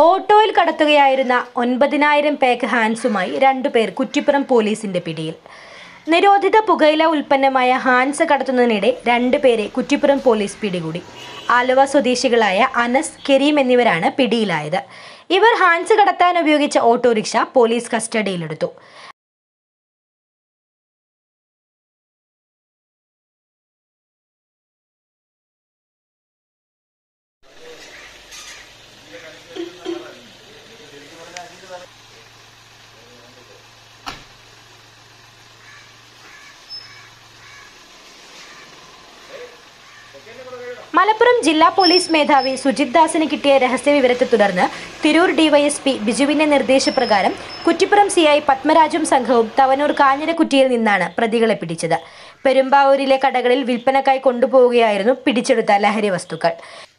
ഓട്ടോയിൽ കടത്തുകയായിരുന്ന ഒൻപതിനായിരം പാക്ക് ഹാൻസുമായി രണ്ടുപേർ കുറ്റിപ്പുറം പോലീസിന്റെ പിടിയിൽ നിരോധിത പുകയില ഉൽപ്പന്നമായ ഹാൻസ് കടത്തുന്നതിനിടെ രണ്ടുപേരെ കുറ്റിപ്പുറം പോലീസ് പിടികൂടി ആലുവ സ്വദേശികളായ അനസ് കരീം എന്നിവരാണ് പിടിയിലായത് ഇവർ ഹാൻസ് കടത്താൻ ഉപയോഗിച്ച ഓട്ടോറിക്ഷ പോലീസ് കസ്റ്റഡിയിലെടുത്തു മലപ്പുറം ജില്ലാ പോലീസ് മേധാവി സുജിത് ദാസിന് കിട്ടിയ രഹസ്യ വിവരത്തെ തുടർന്ന് തിരൂർ ഡിവൈഎസ്പി ബിജുവിന്റെ നിർദ്ദേശപ്രകാരം കുറ്റിപ്പുറം സിഐ പത്മരാജും സംഘവും തവനൂർ കാഞ്ഞിരക്കുറ്റിയിൽ നിന്നാണ് പ്രതികളെ പിടിച്ചത് പെരുമ്പാവൂരിലെ കടകളിൽ വിൽപ്പനക്കായി കൊണ്ടുപോവുകയായിരുന്നു പിടിച്ചെടുത്ത ലഹരി വസ്തുക്കൾ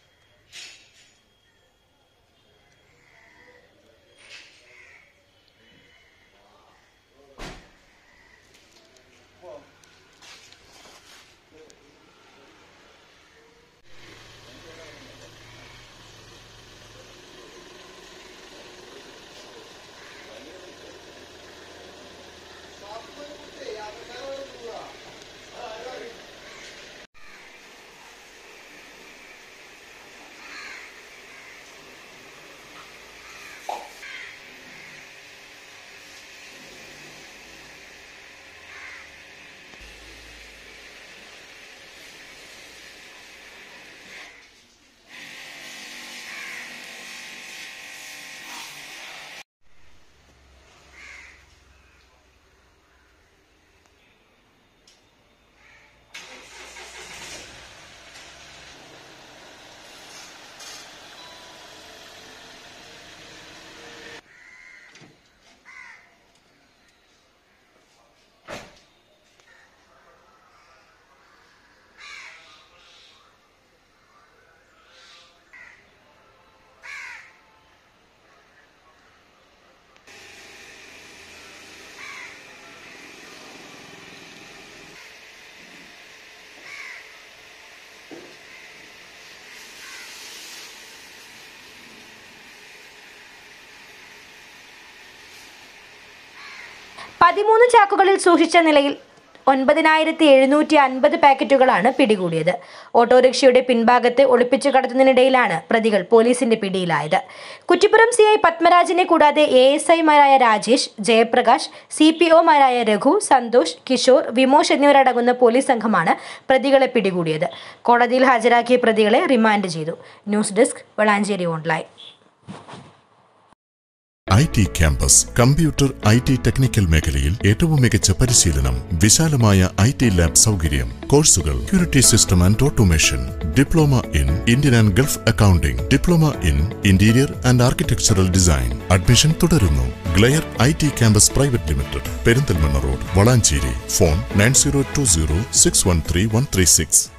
പതിമൂന്ന് ചാക്കുകളിൽ സൂക്ഷിച്ച നിലയിൽ ഒൻപതിനായിരത്തി എഴുന്നൂറ്റി അൻപത് പാക്കറ്റുകളാണ് പിടികൂടിയത് ഓട്ടോറിക്ഷയുടെ പിൻഭാഗത്ത് ഒളിപ്പിച്ചു കടത്തുന്നതിനിടയിലാണ് പ്രതികൾ പോലീസിന്റെ പിടിയിലായത് കുറ്റിപ്പുറം സി ഐ പത്മരാജനെ കൂടാതെ എ എസ് ഐമാരായ രാജേഷ് ജയപ്രകാശ് സി പി ഒമാരായ രഘു സന്തോഷ് കിഷോർ വിമോഷ് എന്നിവരടങ്ങുന്ന പോലീസ് സംഘമാണ് പ്രതികളെ പിടികൂടിയത് കോടതിയിൽ ഹാജരാക്കിയ പ്രതികളെ റിമാൻഡ് ചെയ്തു news desk Valanchery online I T campus computer I T technical മേഖലയിൽ ഏറ്റവും മികച്ച പരിശീലനം വിശാലമായ ഐ ടി ലാബ് സൗകര്യം കോഴ്സുകൾ security system and automation diploma in Indian and Gulf accounting diploma in interior and architectural design admission തുടരുന്നു Glare I T campus private limited Perinthalmanna road Valanchery phone nine zero two zero six one three one three six